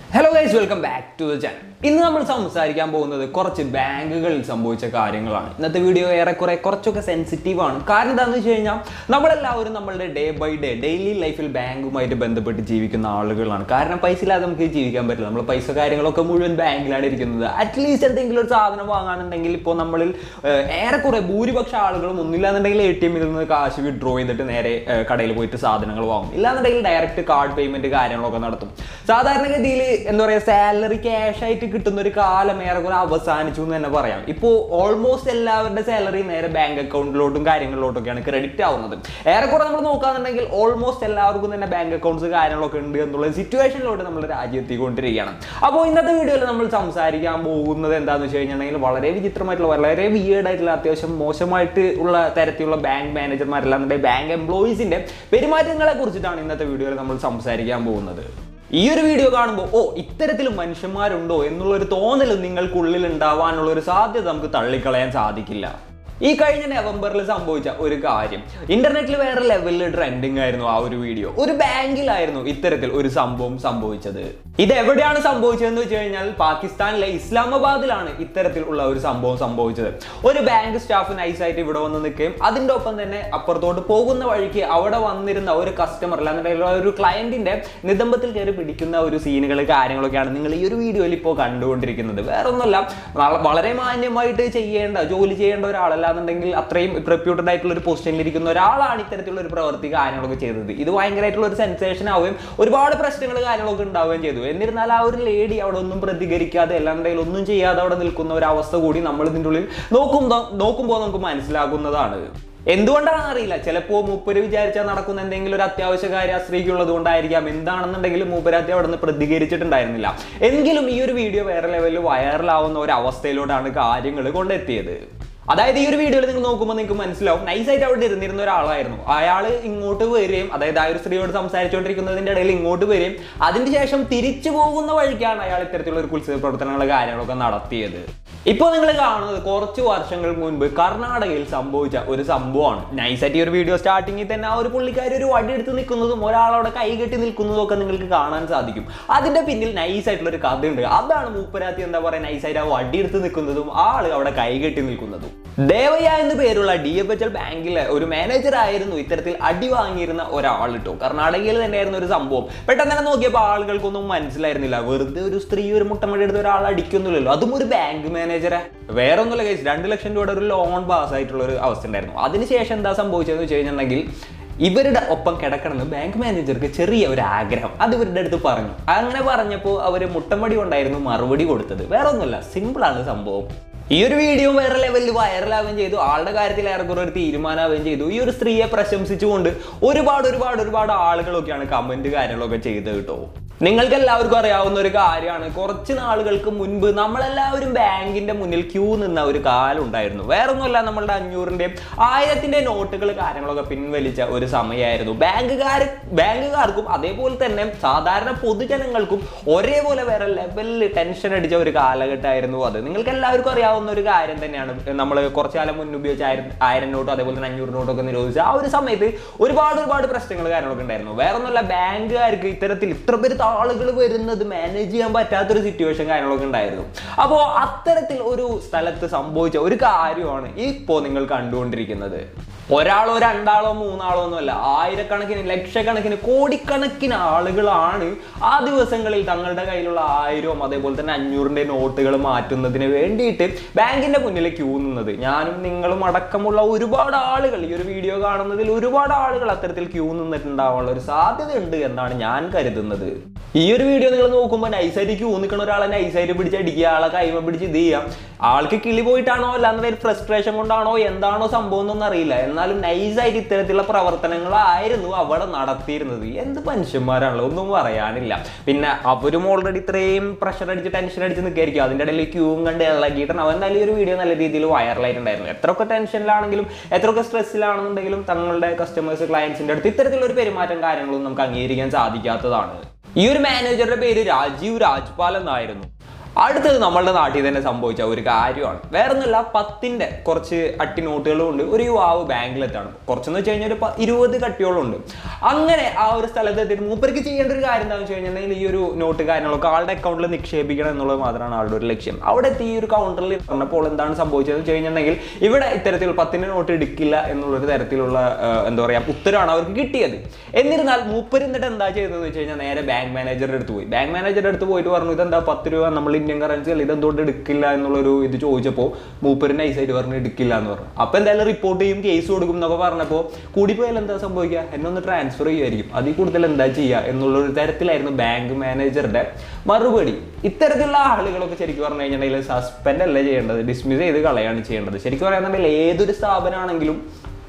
hello guys welcome back to the channel ഇന്ന് നമ്മൾ സംസാരിക്കാൻ പോകുന്നത് കുറച്ച് ബാങ്കുകളിൽ സംഭവിച്ച കാര്യങ്ങളാണ് ഇന്നത്തെ വീഡിയോ ഏറെക്കുറെ കുറച്ചൊക്കെ സെൻസിറ്റീവ് ആണ് കാരണം എന്താണെന്ന് വെച്ച് കഴിഞ്ഞാൽ നമ്മളെല്ലാവരും നമ്മളുടെ ഡേ ബൈ ഡേ ഡെയിലി ലൈഫിൽ ബാങ്കുമായിട്ട് ബന്ധപ്പെട്ട് ജീവിക്കുന്ന ആളുകളാണ് കാരണം പൈസ ഇല്ലാതെ നമുക്ക് ജീവിക്കാൻ പറ്റില്ല നമ്മൾ പൈസ കാര്യങ്ങളൊക്കെ മുഴുവൻ ബാങ്കിലാണ് ഇരിക്കുന്നത് അറ്റ്ലീസ്റ്റ് എന്തെങ്കിലും ഒരു സാധനം വാങ്ങാനുണ്ടെങ്കിൽ ഇപ്പോൾ നമ്മളിൽ ഏഹ്, ഏറെക്കുറെ ഭൂരിപക്ഷം ആളുകളും ഒന്നില്ലാന്നുണ്ടെങ്കിൽ എ ടി എമ്മിൽ നിന്ന് കാശ് വിഡ്രോ ചെയ്തിട്ട് നേരെ ഏഹ്, കടയിൽ പോയിട്ട് സാധനങ്ങൾ വാങ്ങും ഇല്ലാന്നുണ്ടെങ്കിൽ ഡയറക്റ്റ് കാർഡ് പേയ്മെന്റ് കാര്യങ്ങളൊക്കെ നടത്തും സാധാരണഗതിയിൽ എന്താ പറയുക സാലറി ക്യാഷ് ആയിട്ട് കിട്ടുന്ന ഒരു കാലം ഏറെക്കുറെ അവസാനിച്ചു എന്ന് തന്നെ പറയാം ഇപ്പോൾ ഓൾമോസ്റ്റ് എല്ലാവരുടെ സാലറി നേരെ ബാങ്ക് അക്കൗണ്ടിലോട്ടും കാര്യങ്ങളിലോട്ടൊക്കെയാണ് ക്രെഡിറ്റ് ആവുന്നത് ഏറെക്കുറെ നമ്മൾ നോക്കുകയാണെന്നുണ്ടെങ്കിൽ ഓൾമോസ്റ്റ് എല്ലാവർക്കും തന്നെ ബാങ്ക് അക്കൗണ്ട്സ് കാര്യങ്ങളൊക്കെ ഉണ്ട് എന്നുള്ള സിറ്റുവേഷനിലോട്ട് നമ്മൾ രാജ്യത്തെത്തിക്കൊണ്ടിരിക്കുകയാണ് അപ്പോൾ ഇന്നത്തെ വീഡിയോയിൽ നമ്മൾ സംസാരിക്കാൻ പോകുന്നത് എന്താണെന്ന് വെച്ച് കഴിഞ്ഞിട്ടുണ്ടെങ്കിൽ വളരെ വിചിത്രമായിട്ടുള്ള വളരെ വിയേർഡ് ആയിട്ടുള്ള അത്യാവശ്യം മോശമായിട്ട് ഉള്ള തരത്തിലുള്ള ബാങ്ക് മാനേജർമാരല്ലാന്നുണ്ടെങ്കിൽ ബാങ്ക് എംപ്ലോയീസിന്റെ പെരുമാറ്റങ്ങളെ കുറിച്ചിട്ടാണ് ഇന്നത്തെ വീഡിയോയിൽ നമ്മൾ സംസാരിക്കാൻ പോകുന്നത് ഈ ഒരു വീഡിയോ കാണുമ്പോൾ ഓ ഇത്തരത്തിൽ മനുഷ്യന്മാരുണ്ടോ എന്നുള്ള ഒരു തോന്നൽ നിങ്ങൾക്കുള്ളിൽ ഉണ്ടാവാനുള്ള ഒരു സാധ്യത നമുക്ക് തള്ളിക്കളയാൻ സാധിക്കില്ല ഈ കഴിഞ്ഞ നവംബറിൽ സംഭവിച്ച ഒരു കാര്യം ഇന്റർനെറ്റിൽ വേറെ ലെവലിൽ ട്രെൻഡിങ് ആയിരുന്നു ആ ഒരു വീഡിയോ ഒരു ബാങ്കിലായിരുന്നു ഇത്തരത്തിൽ ഒരു സംഭവം സംഭവിച്ചത് ഇത് എവിടെയാണ് സംഭവിച്ചതെന്ന് വെച്ച് കഴിഞ്ഞാൽ പാകിസ്ഥാനിലെ ഇസ്ലാമാബാദിലാണ് ഇത്തരത്തിൽ ഉള്ള ഒരു സംഭവം സംഭവിച്ചത് ഒരു ബാങ്ക് സ്റ്റാഫ് നൈസായിട്ട് ഇവിടെ വന്ന് നിൽക്കുകയും അതിൻ്റെ ഒപ്പം തന്നെ അപ്പുറത്തോട്ട് പോകുന്ന വഴിക്ക് അവിടെ വന്നിരുന്ന ഒരു കസ്റ്റമർ അല്ലാന്നുണ്ടെങ്കിൽ ഒരു ക്ലയന്റിന്റെ നിതംബത്തിൽ കയറി പിടിക്കുന്ന ഒരു സീനുകൾ കാര്യങ്ങളൊക്കെയാണ് നിങ്ങൾ ഈ ഒരു വീഡിയോയിൽ ഇപ്പോൾ കണ്ടുകൊണ്ടിരിക്കുന്നത് വേറെ ഒന്നുമല്ല വള- വളരെ മാന്യമായിട്ട് ചെയ്യേണ്ട ജോലി ചെയ്യേണ്ട ഒരാളല്ലാന്നുണ്ടെങ്കിൽ അത്രയും റെപ്യൂട്ടഡ് ആയിട്ടുള്ള ഒരു പൊസിഷനിൽ ഇരിക്കുന്ന ഒരാളാണ് ഇത്തരത്തിലുള്ള ഒരു പ്രവൃത്തി കാര്യങ്ങളൊക്കെ ചെയ്തത് ഇത് ഭയങ്കരമായിട്ടുള്ള ഒരു സെൻസേഷൻ ആവുകയും ഒരുപാട് പ്രശ്നങ്ങൾ കാര്യങ്ങളൊക്കെ ഉണ്ടാവുകയും ചെയ്തു എന്നിരുന്നാൽ ആ ഒരു ലേഡി അവിടെ ഒന്നും പ്രതികരിക്കാതെ അല്ലാന്നുണ്ടെങ്കിൽ ഒന്നും ചെയ്യാതെ അവിടെ നിൽക്കുന്ന ഒരു അവസ്ഥ കൂടി നമ്മൾ ഇതിൻ്റെ ഉള്ളിൽ നോക്കുമ്പോൾ നോക്കുമ്പോൾ നമുക്ക് മനസ്സിലാകുന്നതാണ് എന്തുകൊണ്ടാണെന്ന് അറിയില്ല ചിലപ്പോൾ മൂപ്പര് വിചാരിച്ചാൽ നടക്കുന്ന എന്തെങ്കിലും ഒരു അത്യാവശ്യ കാര്യം ആ സ്ത്രീക്ക് ഉള്ളത് കൊണ്ടായിരിക്കാം എന്താണെന്നുണ്ടെങ്കിൽ മൂപ്പരാത്തി അവിടെ നിന്ന് പ്രതികരിച്ചിട്ടുണ്ടായിരുന്നില്ല എങ്കിലും ഈ ഒരു വീഡിയോ വേറെ ലെവലിൽ വൈറലാവുന്ന ഒരു അവസ്ഥയിലോട്ടാണ് കാര്യങ്ങൾ കൊണ്ടെത്തിയത് അതായത് ഈ ഒരു വീഡിയോയിൽ നിങ്ങൾ നോക്കുമ്പോൾ നിങ്ങൾക്ക് മനസ്സിലാവും നൈസായിട്ട് അവിടെ ഇരുന്നിരുന്ന ഒരാളായിരുന്നു അയാൾ ഇങ്ങോട്ട് വരികയും അതായത് ആ ഒരു സ്ത്രീയോട് സംസാരിച്ചുകൊണ്ടിരിക്കുന്നതിന്റെ ഇടയിൽ ഇങ്ങോട്ട് വരികയും അതിന് ശേഷം തിരിച്ചു പോകുന്ന വഴിക്കാണ് അയാൾ ഇത്തരത്തിലുള്ള ഒരു കുത്സിത പ്രവർത്തനങ്ങൾ കാര്യങ്ങളൊക്കെ നടത്തിയത് ഇപ്പോൾ നിങ്ങൾ കാണുന്നത് കുറച്ച് വർഷങ്ങൾ മുൻപ് കർണാടകയിൽ സംഭവിച്ച ഒരു സംഭവമാണ് നൈസായിട്ട് ഈ ഒരു വീഡിയോ സ്റ്റാർട്ടിങ്ങിൽ തന്നെ ആ ഒരു പുള്ളിക്കാരി ഒരു വടി എടുത്ത് നിൽക്കുന്നതും ഒരാളവിടെ കൈകെട്ടി നിൽക്കുന്നതും ഒക്കെ നിങ്ങൾക്ക് കാണാൻ സാധിക്കും അതിന്റെ പിന്നിൽ നൈസായിട്ടുള്ള ഒരു കഥയുണ്ട് അതാണ് മൂപ്പരാത്തി എന്താ പറയുക നൈസായിട്ട് ആ വടി എടുത്ത് നിൽക്കുന്നതും ആള് അവിടെ കൈകെട്ടി നിൽക്കുന്നതും ദേവയ്യ എന്ന് പേരുള്ള ഡി എഫ് എച്ച് എൽ ബാങ്കിലെ ഒരു മാനേജർ ആയിരുന്നു ഇത്തരത്തിൽ അടി വാങ്ങിയിരുന്ന ഒരാൾ കേട്ടോ കർണാടകയിൽ തന്നെയായിരുന്നു ഒരു സംഭവം പെട്ടെന്ന് തന്നെ നോക്കിയപ്പോൾ ആളുകൾക്കൊന്നും മനസ്സിലായിരുന്നില്ല വെറുതെ ഒരു സ്ത്രീ ഒരു മുട്ടമഴ എടുത്ത് ഒരാൾ അടിക്കുന്നില്ലല്ലോ അതും ഒരു ബാങ്ക് മാനേജറെ വേറെ ഒന്നുമില്ല കേസ് രണ്ട് ലക്ഷം രൂപയുടെ ഒരു ലോൺ പാസ് ആയിട്ടുള്ള ഒരു അവസ്ഥ ഉണ്ടായിരുന്നു അതിനുശേഷം എന്താ സംഭവിച്ചതെന്ന് വെച്ച് കഴിഞ്ഞിട്ടുണ്ടെങ്കിൽ ഇവരുടെ ഒപ്പം കിടക്കണമെന്ന് ബാങ്ക് മാനേജർക്ക് ചെറിയ ഒരു ആഗ്രഹം അത് ഇവരുടെ അടുത്ത് പറഞ്ഞു അങ്ങനെ പറഞ്ഞപ്പോൾ അവർ മുട്ടമടി കൊണ്ടായിരുന്നു മറുപടി കൊടുത്തത് വേറെ ഒന്നുമില്ല സിമ്പിളാണ് സംഭവം ഈ ഒരു വീഡിയോ വേറെ ലെവലിൽ വൈറലാവുകയും ചെയ്തു ആളുടെ കാര്യത്തിൽ ഏറെക്കുറെ ഒരു തീരുമാനമാവുകയും ചെയ്തു ഈ ഒരു സ്ത്രീയെ പ്രശംസിച്ചുകൊണ്ട് ഒരുപാട് ഒരുപാട് ഒരുപാട് ആളുകളൊക്കെയാണ് കമന്റ് കാര്യങ്ങളൊക്കെ ചെയ്തത് കേട്ടോ നിങ്ങൾക്ക് എല്ലാവർക്കും അറിയാവുന്ന ഒരു കാര്യമാണ് കുറച്ച് നാളുകൾക്ക് മുൻപ് നമ്മളെല്ലാവരും ബാങ്കിന്റെ മുന്നിൽ ക്യൂ നിന്ന ഒരു കാലം ഉണ്ടായിരുന്നു വേറൊന്നുമല്ല നമ്മളുടെ അഞ്ഞൂറിന്റെയും ആയിരത്തിന്റെ നോട്ടുകൾ കാര്യങ്ങളൊക്കെ പിൻവലിച്ച ഒരു സമയമായിരുന്നു ബാങ്കുകാർ ബാങ്കുകാർക്കും അതേപോലെ തന്നെ സാധാരണ പൊതുജനങ്ങൾക്കും ഒരേപോലെ വേറെ ലെവലിൽ ടെൻഷൻ അടിച്ച ഒരു കാലഘട്ടമായിരുന്നു അത് നിങ്ങൾക്ക് എല്ലാവർക്കും അറിയാവുന്ന ഒരു കാര്യം തന്നെയാണ് നമ്മൾ കുറച്ചു കാലം മുൻപ് ഉപയോഗിച്ച ആയിരം ആയിരം നോട്ടും അതേപോലെ തന്നെ അഞ്ഞൂറ് നോട്ടൊക്കെ നിരോധിച്ച ആ ഒരു സമയത്ത് ഒരുപാട് ഒരുപാട് പ്രശ്നങ്ങൾ കാര്യങ്ങളൊക്കെ ഉണ്ടായിരുന്നു വേറെ ഒന്നുമല്ല ബാങ്കുകാർക്ക് ഇത്തരത്തിൽ ഇത്ര പേര് ആളുകൾ വരുന്നത് മാനേജ് ചെയ്യാൻ പറ്റാത്തൊരു സിറ്റുവേഷൻ കാര്യങ്ങളൊക്കെ ഉണ്ടായിരുന്നു അപ്പോൾ അത്തരത്തിൽ ഒരു സ്ഥലത്ത് സംഭവിച്ച ഒരു കാര്യമാണ് ഇപ്പോൾ നിങ്ങൾ കണ്ടുകൊണ്ടിരിക്കുന്നത് ഒരാളോ രണ്ടാളോ മൂന്നാളോ ഒന്നുമല്ല ആയിരക്കണക്കിന് ലക്ഷക്കണക്കിന് കോടിക്കണക്കിന് ആളുകളാണ് ആ ദിവസങ്ങളിൽ തങ്ങളുടെ കയ്യിലുള്ള ആയിരവും അതേപോലെ തന്നെ അഞ്ഞൂറിന്റെ നോട്ടുകൾ മാറ്റുന്നതിന് വേണ്ടിയിട്ട് ബാങ്കിന്റെ മുന്നിൽ ക്യൂ നിന്നത് ഞാനും നിങ്ങളും അടക്കമുള്ള ഒരുപാട് ആളുകൾ ഈ ഒരു വീഡിയോ കാണുന്നതിൽ ഒരുപാട് ആളുകൾ അത്തരത്തിൽ ക്യൂ നിന്നിട്ടുണ്ടാവാനുള്ള ഒരു സാധ്യതയുണ്ട് എന്നാണ് ഞാൻ കരുതുന്നത് ഈ ഒരു വീഡിയോ നിങ്ങൾ നോക്കുമ്പോൾ നൈസായിട്ട് ക്യൂ നിൽക്കുന്ന ഒരാളെ നൈസായിട്ട് പിടിച്ച് അടിക്കുക ആളെ കൈമ പിടിച്ച് ഇത് ചെയ്യാം ആൾക്ക് കിളി പോയിട്ടാണോ അല്ലാന്നുണ്ടെങ്കിൽ ഫ്രസ്ട്രേഷൻ കൊണ്ടാണോ എന്താണോ സംഭവം എന്നൊന്നും അറിയില്ല എന്നാലും നൈസായിട്ട് ഇത്തരത്തിലുള്ള പ്രവർത്തനങ്ങളായിരുന്നു അവിടെ നടത്തിയിരുന്നത് എന്ത് മനുഷ്യന്മാരാണല്ലോ ഒന്നും പറയാനില്ല പിന്നെ അവരും ഓൾറെഡി ഇത്രയും പ്രഷർ അടിച്ച് ടെൻഷൻ അടിച്ച് നിൽക്കായിരിക്കും അതിൻ്റെ ഇടയിൽ ക്യൂവും കണ്ട് ഇളകിയിട്ടാണ് അവൻ എന്തായാലും ഈ ഒരു വീഡിയോ നല്ല രീതിയിൽ വൈറലായിട്ടുണ്ടായിരുന്നു എത്രയൊക്കെ ടെൻഷനിലാണെങ്കിലും എത്രയൊക്കെ സ്ട്രെസ്സിലാണെന്നുണ്ടെങ്കിലും തങ്ങളുടെ കസ്റ്റമേഴ്സ് ക്ലയൻസിൻ്റെ അടുത്ത് ഇത്തരത്തിലുള്ള ഒരു പെരുമാറ്റം കാര്യങ്ങളൊന്നും നമുക്ക് അംഗീകരിക്കാൻ സാധിക്കാത്തതാണ് ഈ ഒരു മാനേജറുടെ പേര് രാജീവ് രാജ്പാൽ എന്നായിരുന്നു അടുത്തത് നമ്മളുടെ നാട്ടിൽ തന്നെ സംഭവിച്ച ഒരു കാര്യമാണ് വേറെ ഒന്നുമില്ല പത്തിന്റെ കുറച്ച് അട്ടി നോട്ടുകളും ഉണ്ട് ഒരു യുവാവ് ബാങ്കിലെത്താണ് കുറച്ചെന്ന് വെച്ച് കഴിഞ്ഞാൽ ഒരു പ- ഇരുപത് കട്ടിയോളം ഉണ്ട് അങ്ങനെ ആ ഒരു സ്ഥലത്ത് എത്തിയിട്ട് മൂപ്പർക്ക് ചെയ്യേണ്ട ഒരു കാര്യം എന്താണെന്ന് വെച്ച് കഴിഞ്ഞിട്ടുണ്ടെങ്കിൽ ഈ ഒരു നോട്ട് കാര്യങ്ങളൊക്കെ ആളുടെ അക്കൗണ്ടിൽ നിക്ഷേപിക്കണം എന്നുള്ളത് മാത്രമാണ് ആളുടെ ഒരു ലക്ഷ്യം അവിടെ എത്തി ഈ ഒരു കൗണ്ടറിൽ പറഞ്ഞപ്പോൾ എന്താണ് സംഭവിച്ചതെന്ന് വെച്ച് കഴിഞ്ഞിട്ടുണ്ടെങ്കിൽ ഇവിടെ ഇത്തരത്തിലുള്ള പത്തിന്റെ നോട്ട് എടുക്കില്ല എന്നുള്ളൊരു തരത്തിലുള്ള ആ, എന്താ പറയാ ഉത്തരവാണ് അവർക്ക് കിട്ടിയത് എന്നിരുന്നാൽ മൂപ്പര് എന്നിട്ട് എന്താ ചെയ്തതെന്ന് വെച്ച് കഴിഞ്ഞാൽ നേരെ ബാങ്ക് മാനേജറുടെ അടുത്ത് പോയി ബാങ്ക് മാനേജറുടെ അടുത്ത് പോയിട്ട് പറഞ്ഞു ഇതെന്താ പത്ത് രൂപ നമ്മൾ ഇന്ത്യൻ കറൻസി അല്ല ഇതെന്തുകൊണ്ട് എടുക്കില്ല എന്നുള്ളൊരു ഇത് ചോദിച്ചപ്പോൾ മൂപ്പര് നൈസായിട്ട് പറഞ്ഞു എടുക്കില്ല എന്ന് പറഞ്ഞു അപ്പൊ എന്തായാലും റിപ്പോർട്ട് ചെയ്യും കേസ് കൊടുക്കും എന്നൊക്കെ പറഞ്ഞപ്പോൾ കൂടിപ്പോയാൽ എന്താ സംഭവിക്കുക എന്നെ ഒന്ന് ട്രാൻസ്ഫർ ചെയ്യുമായിരിക്കും അതിൽ കൂടുതൽ എന്താ ചെയ്യുക എന്നുള്ളൊരു തരത്തിലായിരുന്നു ബാങ്ക് മാനേജറുടെ മറുപടി ഇത്തരത്തിലുള്ള ആളുകളൊക്കെ ശരിക്കും പറഞ്ഞു കഴിഞ്ഞിട്ടുണ്ടെങ്കിൽ സസ്പെൻഡ് അല്ല ചെയ്യേണ്ടത് ഡിസ്മിസ് ചെയ്ത് കളയാണ് ചെയ്യേണ്ടത് ശരിക്കും പറയുകയാണെന്നുണ്ടെങ്കിൽ ഏതൊരു സ്ഥാപനമാണെങ്കിലും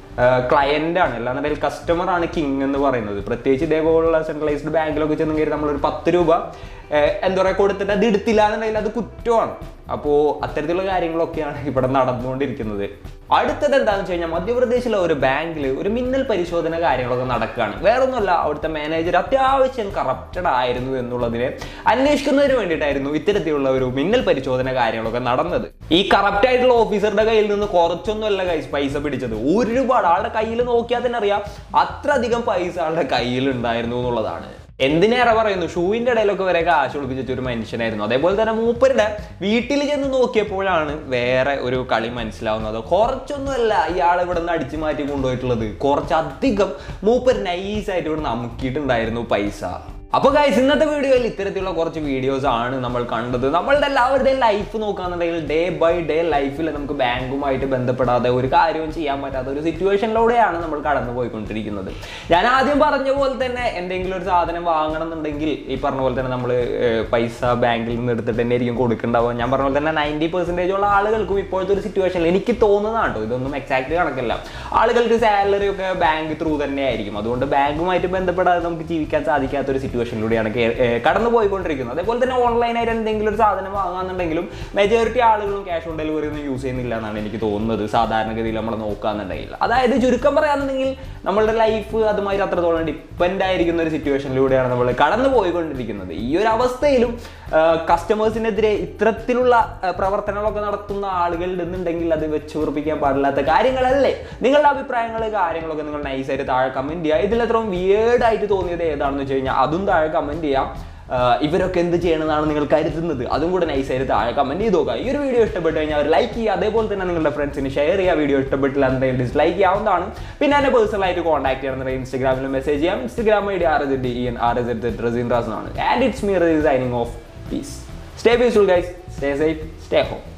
ക്ലയന്റ് ആണ് അല്ലാന്നുണ്ടെങ്കിൽ കസ്റ്റമർ ആണ് കിങ് എന്ന് പറയുന്നത് പ്രത്യേകിച്ച് ഇതേപോലുള്ള സെൻട്രലൈസ്ഡ് ബാങ്കിലൊക്കെ ചെന്ന് കയറി നമ്മളൊരു പത്ത് രൂപ ഏഹ്, എന്താ പറയുക കൊടുത്തിട്ട് അത് എടുത്തില്ല എന്നുണ്ടെങ്കിൽ അത് കുറ്റമാണ് അപ്പോൾ അത്തരത്തിലുള്ള കാര്യങ്ങളൊക്കെയാണ് ഇവിടെ നടന്നുകൊണ്ടിരിക്കുന്നത് അടുത്തത് എന്താണെന്ന് വെച്ച് കഴിഞ്ഞാൽ മധ്യപ്രദേശിലെ ഒരു ബാങ്കിൽ ഒരു മിന്നൽ പരിശോധന കാര്യങ്ങളൊക്കെ നടക്കുകയാണ് വേറൊന്നുമല്ല അവിടുത്തെ മാനേജർ അത്യാവശ്യം കറപ്റ്റഡ് ആയിരുന്നു എന്നുള്ളതിനെ അന്വേഷിക്കുന്നതിന് വേണ്ടിയിട്ടായിരുന്നു ഇത്തരത്തിലുള്ള ഒരു മിന്നൽ പരിശോധന കാര്യങ്ങളൊക്കെ നടന്നത് ഈ കറപ്റ്റ് ആയിട്ടുള്ള ഓഫീസറുടെ കയ്യിൽ നിന്ന് കുറച്ചൊന്നുമല്ല കൈസ് പൈസ പിടിച്ചത് ഒരുപാട് ആളുടെ കയ്യിൽ നോക്കിയാൽ തന്നെ അറിയാം അത്രയധികം പൈസ ആളുടെ കയ്യിൽ ഉണ്ടായിരുന്നു എന്നുള്ളതാണ് എന്തിനേറെ പറയുന്നു ഷൂവിന്റെ ഇടയിലൊക്കെ വരെ കാശ് ഒളിപ്പിച്ച ഒരു മനുഷ്യനായിരുന്നു അതേപോലെ തന്നെ മൂപ്പരുടെ വീട്ടിൽ ചെന്ന് നോക്കിയപ്പോഴാണ് വേറെ ഒരു കളി മനസ്സിലാവുന്നത് കുറച്ചൊന്നുമല്ല ഇയാൾ ഇവിടെ നിന്ന് അടിച്ചു മാറ്റി കൊണ്ടുപോയിട്ടുള്ളത് കുറച്ചധികം മൂപ്പർ നൈസായിട്ട് ഇവിടെ നിന്ന് അമുക്കിയിട്ടുണ്ടായിരുന്നു പൈസ അപ്പോൾ ഗൈസ് ഇന്നത്തെ വീഡിയോയിൽ ഇത്തരത്തിലുള്ള കുറച്ച് വീഡിയോസ് ആണ് നമ്മൾ കണ്ടത് നമ്മളുടെ എല്ലാവരുടെയും ലൈഫ് നോക്കുകയാണെന്നുണ്ടെങ്കിൽ ഡേ ബൈ ഡേ ലൈഫിൽ നമുക്ക് ബാങ്കുമായിട്ട് ബന്ധപ്പെടാതെ ഒരു കാര്യവും ചെയ്യാൻ പറ്റാത്ത ഒരു സിറ്റുവേഷനിലൂടെയാണ് നമ്മൾ കടന്നു പോയിക്കൊണ്ടിരിക്കുന്നത് ഞാൻ ആദ്യം പറഞ്ഞ പോലെ തന്നെ എന്തെങ്കിലും ഒരു സാധനം വാങ്ങണം എന്നുണ്ടെങ്കിൽ ഈ പറഞ്ഞ പോലെ തന്നെ നമ്മൾ പൈസ ബാങ്കിൽ നിന്ന് എടുത്തിട്ട് തന്നെ ആയിരിക്കും കൊടുക്കേണ്ടാവുക ഞാൻ പറഞ്ഞ പോലെ തന്നെ നയൻറ്റി പെർസെൻറ്റേജ് ഉള്ള ആളുകൾക്കും ഇപ്പോഴത്തെ ഒരു സിറ്റുവേഷനിൽ എനിക്ക് തോന്നുന്നതാണ് കേട്ടോ ഇതൊന്നും എക്സാക്ട് കണക്കല്ല ആളുകൾക്ക് സാലറി ഒക്കെ ബാങ്ക് ത്രൂ തന്നെ ആയിരിക്കും അതുകൊണ്ട് ബാങ്കുമായിട്ട് ബന്ധപ്പെടാതെ നമുക്ക് ജീവിക്കാൻ സാധിക്കാത്ത ഒരു സിറ്റുവേഷനിലൂടെയാണ് കേ- ഏർ കടന്നു പോയിക്കൊണ്ടിരിക്കുന്നത് അതേപോലെ തന്നെ ഓൺലൈനായിട്ട് എന്തെങ്കിലും ഒരു സാധനം വാങ്ങാന്നുണ്ടെങ്കിലും മെജോറിറ്റി ആളുകളും ക്യാഷ് ഓൺ ഡെലിവറി ഒന്നും യൂസ് ചെയ്യുന്നില്ല എന്നാണ് എനിക്ക് തോന്നുന്നത് സാധാരണഗതിയിൽ നമ്മൾ നോക്കാന്നുണ്ടെങ്കിൽ അതായത് ചുരുക്കം പറയാന്നുണ്ടെങ്കിൽ നമ്മളുടെ ലൈഫ് അതുമായി അത്രത്തോളം ഡിപ്പെൻഡ് ആയിരിക്കുന്ന ഒരു സിറ്റുവേഷനിലൂടെയാണ് നമ്മൾ കടന്നു പോയിക്കൊണ്ടിരിക്കുന്നത് ഈ ഒരു അവസ്ഥയിലും കസ്റ്റമേഴ്സിനെതിരെ ഇത്തരത്തിലുള്ള ആ, പ്രവർത്തനങ്ങളൊക്കെ നടത്തുന്ന ആളുകൾ ഉണ്ടെന്നുണ്ടെങ്കിൽ അത് വെച്ച് ഉറപ്പിക്കാൻ പാടില്ലാത്ത കാര്യങ്ങളല്ലേ നിങ്ങളുടെ അഭിപ്രായങ്ങൾ കാര്യങ്ങളൊക്കെ നിങ്ങൾ നൈസായിട്ട് താഴെ കമന്റ് ചെയ്യുക ഇതിലെത്രയും വിയേർഡ് ആയിട്ട് തോന്നിയത് ഏതാണെന്ന് വെച്ച് കഴിഞ്ഞാൽ അതും താഴെ കമന്റ് ചെയ്യാം ആ, ഇവരൊക്കെ എന്ത് ചെയ്യണമെന്നാണ് നിങ്ങൾ കരുതുന്നത് അതും കൂടെ നൈസായിട്ട് താഴെ കമന്റ് ചെയ്ത് നോക്കുക ഈ ഒരു വീഡിയോ ഇഷ്ടപ്പെട്ട് കഴിഞ്ഞാൽ അവർ ലൈക്ക് ചെയ്യുക അതേപോലെ തന്നെ നിങ്ങളുടെ ഫ്രണ്ട്സിന് ഷെയർ ചെയ്യുക വീഡിയോ ഇഷ്ടപ്പെട്ടില്ല എന്നുണ്ടെങ്കിൽ ഡിസ്ലൈക്ക് ചെയ്യാവുന്നതാണ് പിന്നെ എന്നെ പേഴ്സണലായിട്ട് കോൺടാക്ട് ചെയ്യണമെന്നുണ്ടെങ്കിൽ ഇൻസ്റ്റാഗ്രാമിൽ മെസ്സേജ് ചെയ്യാം Instagram I D R S D E N R S Razeen Raz എന്നാണ് and it's me signing off peace stay peaceful guys stay safe stay home